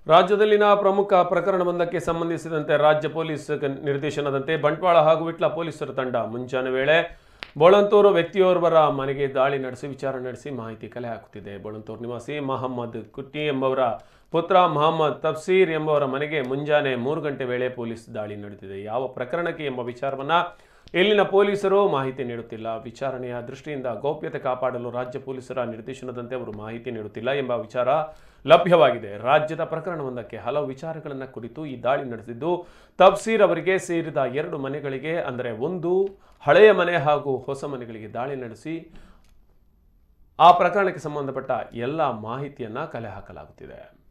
ರಾಜ್ಯದಲ್ಲಿನ ಪ್ರಮುಖ ಪ್ರಕರಣವೊಂದಕ್ಕೆ ಸಂಬಂಧಿಸಿದಂತೆ ರಾಜ್ಯ ಪೊಲೀಸ್ ಕ- ನಿರ್ದೇಶನದಂತೆ ಬಂಟ್ವಾಳ ಹಾಗೂ ವಿಟ್ಲ ಪೊಲೀಸರ ತಂಡ ಮುಂಜಾನೆ ವೇಳೆ ಬೋಳಂತೂರು ವ್ಯಕ್ತಿಯೋರ್ವರ ಮನೆಗೆ ದಾಳಿ ನಡೆಸಿ ವಿಚಾರಣೆ ನಡೆಸಿ ಮಾಹಿತಿ ಕಲೆ ಹಾಕುತ್ತಿದೆ ಬೋಳಂತೂರು ನಿವಾಸಿ ಮಹಮ್ಮದ್ ಕುಟ್ಟಿ ಎಂಬವರ ಪುತ್ರ ಮಹಮ್ಮದ್ ತಫ್ಸೀರ್ ಎಂಬವರ ಮನೆಗೆ ಮುಂಜಾನೆ ಮೂರು ಗಂಟೆ ವೇಳೆ ಪೊಲೀಸ್ ದಾಳಿ ನಡೆದಿದೆ ಯಾವ ಪ್ರಕರಣಕ್ಕೆ ಎಂಬ ವಿಚಾರವನ್ನ ಇಲ್ಲಿನ ಪೊಲೀಸರು ಮಾಹಿತಿ ನೀಡುತ್ತಿಲ್ಲ ವಿಚಾರಣೆಯ ದೃಷ್ಟಿಯಿಂದ ಗೌಪ್ಯತೆ ಕಾಪಾಡಲು ರಾಜ್ಯ ಪೊಲೀಸರ ನಿರ್ದೇಶನದಂತೆ ಅವರು ಮಾಹಿತಿ ನೀಡುತ್ತಿಲ್ಲ ಎಂಬ ವಿಚಾರ ಲಭ್ಯವಾಗಿದೆ ರಾಜ್ಯದ ಪ್ರಕರಣವೊಂದಕ್ಕೆ ಹಲವು ವಿಚಾರಗಳನ್ನು ಕುರಿತು ಈ ದಾಳಿ ನಡೆಸಿದ್ದು ತಫ್ಸೀರ್ ಅವರಿಗೆ ಸೇರಿದ ಎರಡು ಮನೆಗಳಿಗೆ ಅಂದರೆ ಒಂದು ಹಳೆಯ ಮನೆ ಹಾಗೂ ಹೊಸ ಮನೆಗಳಿಗೆ ದಾಳಿ ನಡೆಸಿ ಆ ಪ್ರಕರಣಕ್ಕೆ ಸಂಬಂಧಪಟ್ಟ ಎಲ್ಲ ಮಾಹಿತಿಯನ್ನ ಕಲೆ ಹಾಕಲಾಗುತ್ತಿದೆ